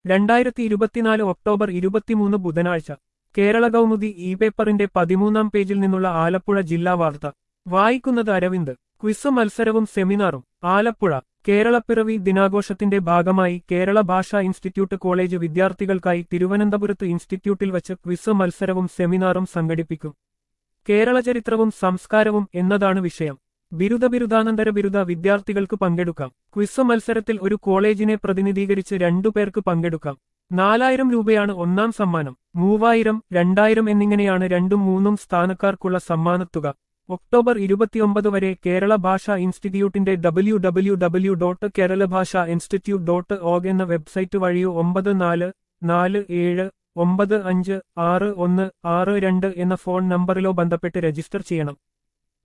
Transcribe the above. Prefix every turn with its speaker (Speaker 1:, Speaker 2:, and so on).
Speaker 1: രണ്ടായിരത്തി ഇരുപത്തിനാല് ഒക്ടോബർ ഇരുപത്തിമൂന്ന് ബുധനാഴ്ച കേരള കൗമുദി ഇ പേപ്പറിന്റെ പതിമൂന്നാം പേജിൽ നിന്നുള്ള ആലപ്പുഴ ജില്ലാ വാർത്ത വായിക്കുന്നത് അരവിന്ദ് ക്വിസ് മത്സരവും സെമിനാറും ആലപ്പുഴ കേരളപ്പിറവി ദിനാഘോഷത്തിന്റെ ഭാഗമായി കേരള ഭാഷാ ഇൻസ്റ്റിറ്റ്യൂട്ട് കോളേജ് വിദ്യാർത്ഥികൾക്കായി തിരുവനന്തപുരത്ത് ഇൻസ്റ്റിറ്റ്യൂട്ടിൽ വച്ച് ക്വിസ് മത്സരവും സെമിനാറും സംഘടിപ്പിക്കും കേരള ചരിത്രവും സംസ്കാരവും എന്നതാണ് വിഷയം ബിരുദ ബിരുദാനന്തര ബിരുദ വിദ്യാർത്ഥികൾക്ക് പങ്കെടുക്കാം ക്വിസ് മത്സരത്തിൽ ഒരു കോളേജിനെ പ്രതിനിധീകരിച്ച് രണ്ടുപേർക്ക് പങ്കെടുക്കാം നാലായിരം രൂപയാണ് ഒന്നാം സമ്മാനം മൂവായിരം രണ്ടായിരം എന്നിങ്ങനെയാണ് രണ്ടും മൂന്നും സ്ഥാനക്കാർക്കുള്ള സമ്മാനത്തുക ഒക്ടോബർ ഇരുപത്തിയൊമ്പത് വരെ കേരള ഭാഷാ ഇൻസ്റ്റിറ്റ്യൂട്ടിന്റെ W W W dot Kerala Bhasha institute dot org എന്ന വെബ്സൈറ്റ് വഴിയോ ഒമ്പത് നാല് നാല് ഏഴ് ഒമ്പത് അഞ്ച് ആറ് ഒന്ന് ആറ് രണ്ട് എന്ന ഫോൺ നമ്പറിലോ ബന്ധപ്പെട്ട് രജിസ്റ്റർ ചെയ്യണം